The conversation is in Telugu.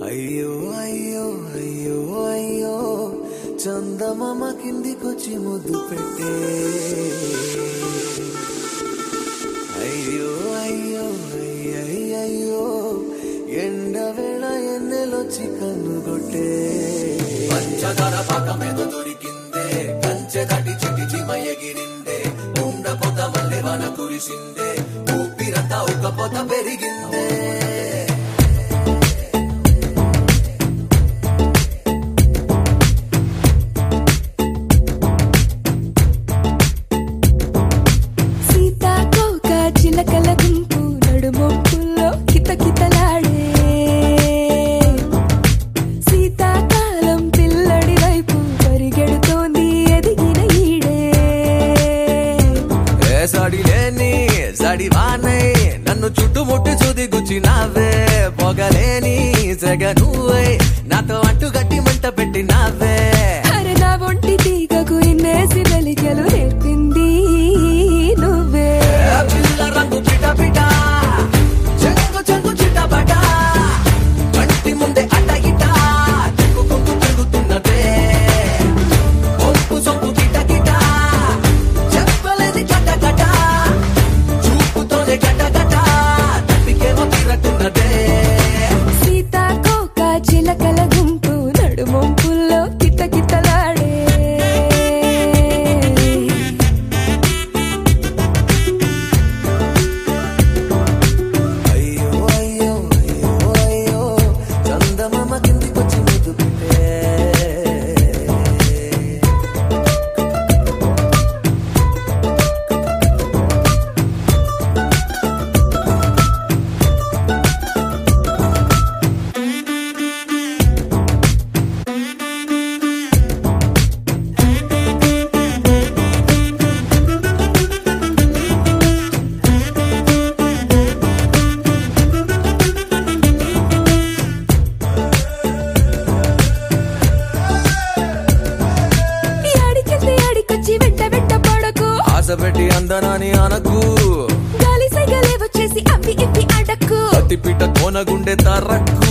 అయ్యో అయ్యో అయ్యో అయ్యో చందమామ కిందికొచ్చి ముద్దు పెట్టే అయ్యో అయ్యో అయ్యయ్యో ఎండ వేళ ఎన్నెలొచ్చి కన్నుగొట్టే పంచదార పాకమేద దొరికిందే కంచె కటి చిటి చిమ ఎగిరిందే ఉండ పొద మల్లె వన కురిసిందే ఊపిరంతా ఒక పొద పెరిగిందే సీతాకోక చిలకల గుంపు నడుమొప్పుల్లో కితకితలాడే శీతాకాలం పిల్లడి వైపు పరిగెడుతోంది ఎదిగిన ఈడే ఏ సడి లేని సడి వానై నన్ను చుట్టుముట్టి చూది గుచ్చినావే పొగలేని సెగ నువ్వై నాతో అంటు గట్టి మంట పెట్టినావే అరే నా ఒంటి తీగకు ఇన్నేసి వెలిగలు నేర్పింది నువ్వే ఏ పిల్ల రంగు పిట పిట చెంగు చెంగు చిటపట కంటి ముందే అడ్డ ఇట చెక్కుకుంటూ తిరుగుతున్నదే ఒప్పు సొప్పు కిట కిట చెప్పలేని కట కట చూపుతోనే గట గట తప్పికేమో తీరట్టున్నదే సీతాకోక చిలకల గుంపు నడుమొంపుల్లో కితకితలాడే అయ్యో అయ్యో అయ్యో అయ్యో చందమామ కిందికొచ్చి ముద్దు పెట్టే ఆడికెళ్ళి ఆడికొచ్చి వెంట వెంట పడకు ఆశ పెట్టి అందనాని అనకు గాలి సైగలే వచ్చేసి అవి ఇవి అడకు అతిపిట కోనగుండె తరకు